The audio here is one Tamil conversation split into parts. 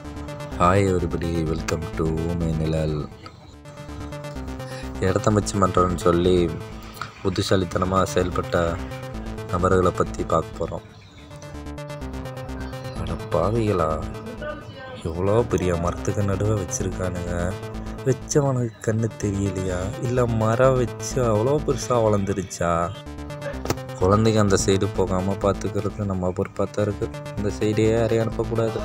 ஹாய் எவ்ரிபடி வெல்கம் டு ஊமை நிழல் இடத்த மிச்சம் பண்ணுறோன்னு சொல்லி புத்திசாலித்தனமாக செயல்பட்ட நபர்களை பற்றி பார்க்க போகிறோம் அட பாவிகளா எவ்வளோ பெரிய மரத்துக்கு நடுவே வச்சுருக்கானுங்க வச்சவனுக்கு கண்ணு தெரியலையா இல்லை மரம் வச்சு அவ்வளோ பெருசாக வளர்ந்துருச்சா குழந்தைங்க அந்த சைடு போகாமல் பார்த்துக்கிறது நம்ம பொறுப்பாக தான் இருக்குது இந்த சைடே யாரையும் அனுப்பக்கூடாது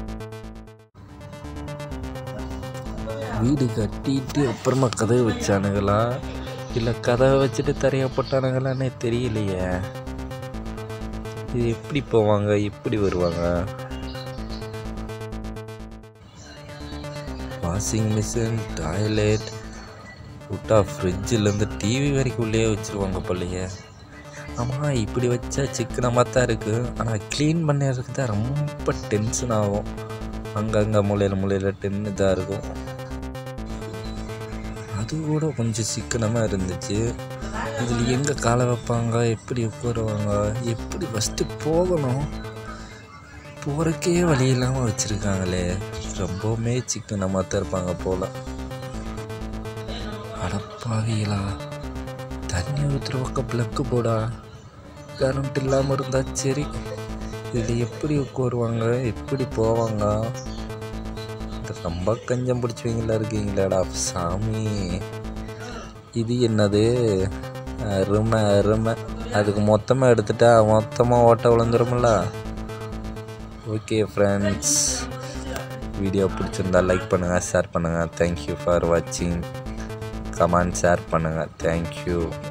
வீடு கட்டிட்டு அப்புறமா கதவு வச்சானுங்களா இல்லை கதவை வச்சுட்டு தரையா போட்டானுங்களான்னே தெரியலையே இது எப்படி போவாங்க எப்படி வருவாங்க வாஷிங் மிஷின் டாய்லெட் விட்டா ஃப்ரிட்ஜிலேருந்து டிவி வரைக்கும் உள்ளே வச்சுருவாங்க போலையே ஆமாம் இப்படி வச்சா சிக்கனமாக தான் இருக்குது ஆனால் க்ளீன் பண்ணுறதுக்கு தான் ரொம்ப டென்ஷன் ஆகும் அங்கங்கே மூலையில் மூலையில் டென்னு தான் இருக்கும் அது கூட கொஞ்சம் சிக்கனமாக இருந்துச்சு இதில் எங்கே காலை வைப்பாங்க எப்படி உட்காருவாங்க எப்படி ஃபஸ்ட்டு போகணும் போகிறக்கே வழி இல்லாமல் வச்சுருக்காங்களே ரொம்பவுமே சிக்கனமாக தான் இருப்பாங்க போல் அடப்பாவிகளா தண்ணி ஊற்றுற பக்கம் ப்ளக்கு போடா கரண்ட் இல்லாமல் இருந்தால் சரி இதில் எப்படி உட்காருவாங்க எப்படி போவாங்க ரொம்ப கஞ்சம் பிடிச்சவங்களா இருக்கீங்களாடா சாமி இது என்னது அருமை அருமை அதுக்கு மொத்தமாக எடுத்துட்டா மொத்தமாக ஓட்ட விழுந்துருமில்ல ஓகே ஃப்ரெண்ட்ஸ் வீடியோ பிடிச்சிருந்தா லைக் பண்ணுங்கள் ஷேர் பண்ணுங்கள் தேங்க்யூ ஃபார் வாட்சிங் கமெண்ட் ஷேர் பண்ணுங்கள் தேங்க்யூ